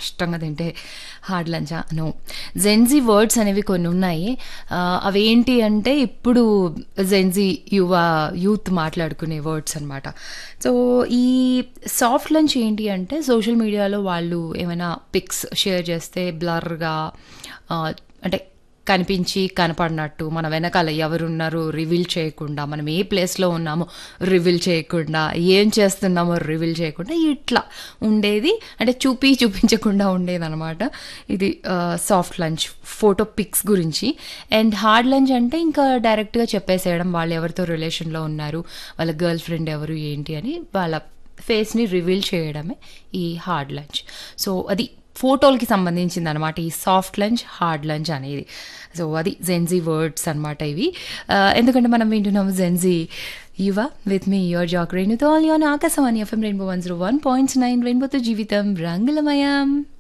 కష్టంగా తింటే హార్డ్ లంచా నో జెన్జీ వర్డ్స్ అనేవి కొన్ని ఉన్నాయి ఆ, అవేంటి అంటే ఇప్పుడు జెన్జీ యువ యూత్ మాట్లాడుకునే వర్డ్స్ అనమాట సో ఈ సాఫ్ట్ లంచ్ ఏంటి అంటే సోషల్ మీడియాలో వాళ్ళు ఏమైనా పిక్స్ షేర్ చేస్తే బ్లర్గా అంటే కనిపించి కనపడినట్టు మన వెనకాల ఎవరున్నారో రివీల్ చేయకుండా మనం ఏ ప్లేస్లో ఉన్నామో రివీల్ చేయకుండా ఏం చేస్తున్నామో రివీల్ చేయకుండా ఇట్లా ఉండేది అంటే చూపి చూపించకుండా ఉండేది అనమాట ఇది సాఫ్ట్ లంచ్ ఫోటో పిక్స్ గురించి అండ్ హార్డ్ లంచ్ అంటే ఇంకా డైరెక్ట్గా చెప్పేసేయడం వాళ్ళు ఎవరితో రిలేషన్లో ఉన్నారు వాళ్ళ గర్ల్ ఫ్రెండ్ ఎవరు ఏంటి అని వాళ్ళ ఫేస్ని రివీల్ చేయడమే ఈ హార్డ్ లంచ్ సో అది ఫోటోలకి సంబంధించింది అనమాట ఈ సాఫ్ట్ లంచ్ హార్డ్ లంచ్ అనేది సో అది జెన్జీ వర్డ్స్ అనమాట ఇవి ఆ, ఎందుకంటే మనం వింటున్నాము gen Z Yuva with me your jock రేణుతో ఆల్ యోన్ Akashvani FM rainbow one zero one points nine రెయిన్బోతో జీవితం రంగులమయం